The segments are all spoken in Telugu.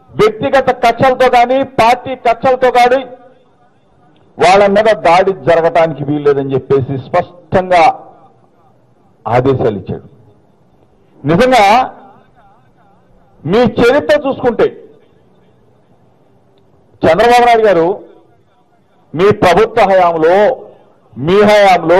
వ్యక్తిగత కక్షలతో కానీ పార్టీ కక్షలతో కానీ వాళ్ళ మీద దాడి జరగటానికి వీల్లేదని చెప్పేసి స్పష్టంగా ఆదేశాలు ఇచ్చాడు నిజంగా మీ చరిత్ర చూసుకుంటే చంద్రబాబు నాయుడు గారు మీ ప్రభుత్వ హయాంలో మీ హయాంలో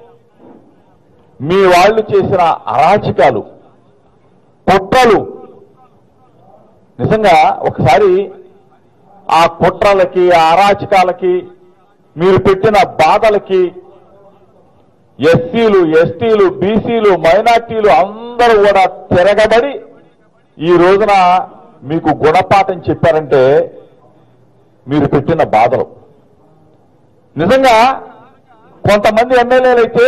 మీ వాళ్ళు చేసిన అరాచకాలు కుట్రలు నిజంగా ఒకసారి ఆ కుట్రలకి ఆ అరాచకాలకి మీరు పెట్టిన బాధలకి ఎస్సీలు ఎస్టీలు బీసీలు మైనార్టీలు అందరూ కూడా తిరగబడి ఈ రోజున మీకు గుణపాఠం చెప్పారంటే మీరు పెట్టిన బాధలు నిజంగా కొంతమంది ఎమ్మెల్యేలు అయితే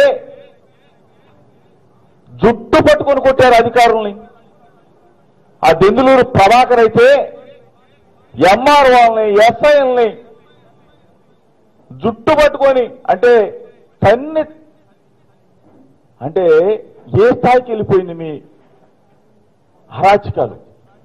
జుట్టు పట్టుకొని కొట్టారు అధికారుల్ని ఆ దెందులూరు ప్రభాకర్ అయితే ఎంఆర్ వాళ్ళని ఎస్ఐల్ని జుట్టు పట్టుకొని అంటే తన్ని అంటే ఏ స్థాయికి వెళ్ళిపోయింది మీ అరాచకాలు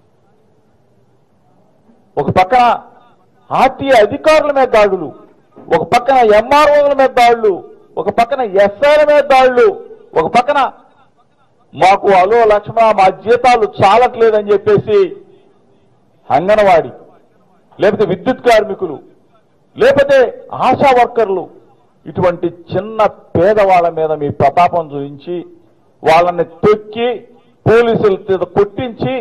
ఒక పక్కన ఆర్టీఐ అధికారుల మీద దాడులు ఒక పక్కన ఎంఆర్ఓల మీద దాడులు ఒక పక్కన ఎస్ఐల మీద దాడులు ఒక పక్కన మాకు అలో లక్ష్మణ మా జీతాలు చాలట్లేదని చెప్పేసి అంగన్వాడి లేకపోతే విద్యుత్ కార్మికులు లేకపోతే ఆశా వర్కర్లు ఇటువంటి చిన్న పేదవాళ్ళ మీద మీ ప్రతాపం చూపించి వాళ్ళని తొక్కి పోలీసుల చేత కొట్టించి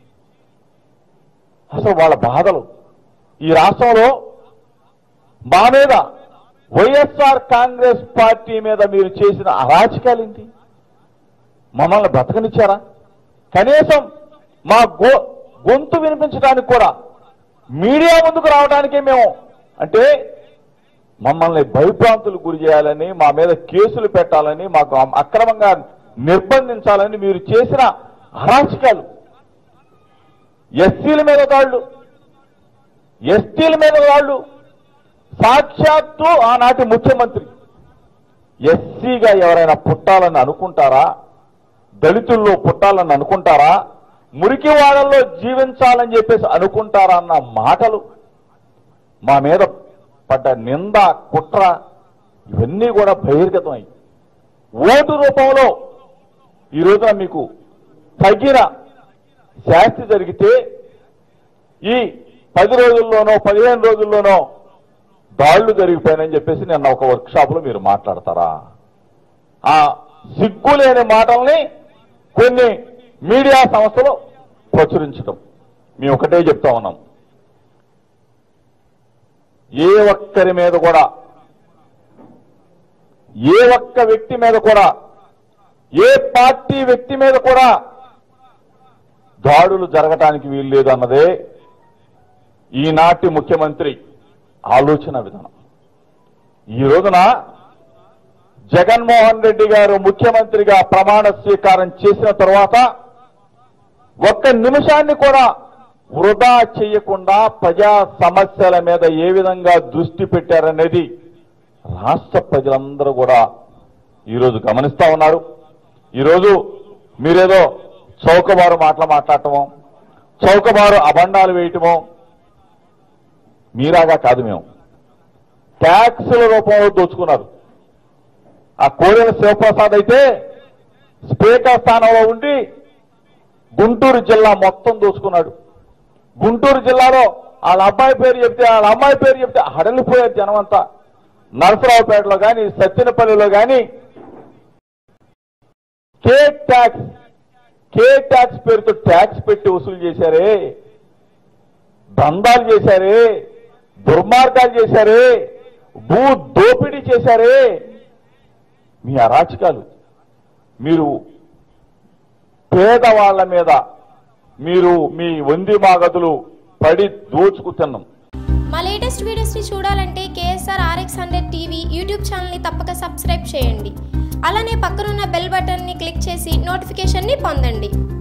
అసలు వాళ్ళ బాధలు ఈ రాష్ట్రంలో మా మీద వైఎస్ఆర్ కాంగ్రెస్ పార్టీ మీద మీరు చేసిన అరాచకాలేంటి మమ్మల్ని బ్రతకనిచ్చారా కనీసం మా గో గొంతు వినిపించడానికి కూడా మీడియా ముందుకు రావడానికే మేము అంటే మమ్మల్ని భయభ్రాంతులు గురి చేయాలని మా మీద కేసులు పెట్టాలని మాకు అక్రమంగా నిర్బంధించాలని మీరు చేసిన అరాచకాలు ఎస్సీల మీద దాళ్ళు ఎస్టీల మీద దాళ్ళు సాక్షాత్తు ఆనాటి ముఖ్యమంత్రి ఎస్సీగా ఎవరైనా పుట్టాలని అనుకుంటారా దళితుల్లో పుట్టాలని అనుకుంటారా మురికి వాళ్ళల్లో జీవించాలని చెప్పేసి అనుకుంటారా అన్న మాటలు మా మీద పడ్డ నింద కుట్ర ఇవన్నీ కూడా బహిర్గతమై ఓటు రూపంలో ఈ రోజున మీకు తగిన శాస్తి జరిగితే ఈ పది రోజుల్లోనో పదిహేను రోజుల్లోనో దాళ్లు జరిగిపోయినని చెప్పేసి నిన్న ఒక వర్క్ షాప్ లో మీరు మాట్లాడతారా ఆ సిగ్గులేని మాటల్ని కొన్ని మీడియా సంస్థలు ప్రచురించడం మేము ఒకటే చెప్తా ఉన్నాం ఏ ఒక్కరి మీద కూడా ఏ ఒక్క వ్యక్తి మీద కూడా ఏ పార్టీ వ్యక్తి మీద కూడా దాడులు జరగటానికి వీల్లేదు అన్నదే ఈనాటి ముఖ్యమంత్రి ఆలోచన విధానం ఈ రోజున జగన్మోహన్ రెడ్డి గారు ముఖ్యమంత్రిగా ప్రమాణ స్వీకారం చేసిన తర్వాత ఒక్క నిమిషాన్ని కూడా వృధా చేయకుండా ప్రజా సమస్యల మీద ఏ విధంగా దృష్టి పెట్టారనేది రాష్ట్ర ప్రజలందరూ కూడా ఈరోజు గమనిస్తా ఉన్నారు ఈరోజు మీరేదో చౌకబారు మాటలు మాట్లాడటమో చౌకబారు అబండాలు వేయటమో మీరాగా కాదు మేము ట్యాక్సుల రూపంలో దోచుకున్నారు ఆ కోడెల శివప్రసాద్ అయితే స్పీకర్ స్థానంలో ఉండి గుంటూరు జిల్లా మొత్తం దోచుకున్నాడు గుంటూరు జిల్లాలో వాళ్ళ అబ్బాయి పేరు చెప్తే వాళ్ళ అమ్మాయి పేరు చెప్తే హడలిపోయారు జనమంతా నరసరావుపేటలో కానీ సత్యనపల్లిలో కానీ కే ట్యాక్స్ కే ట్యాక్స్ పేరుతో ట్యాక్స్ పెట్టి వసూలు చేశారే దందాలు చేశారే దుర్మార్గాలు చేశారే భూ దోపిడీ చేశారే మీ అరాచకాలు మీరు పేదవాళ్ల మీద మీరు మీ వంది మాగదులు పడి దోచుకు తిన్నాం మా లేటెస్ట్ వీడియోస్ని చూడాలంటే KSR RX hundred TV YouTube ఛానల్ని తప్పక సబ్స్క్రైబ్ చేయండి అలానే పక్కనున్న బెల్ బటన్ని క్లిక్ చేసి నోటిఫికేషన్ని పొందండి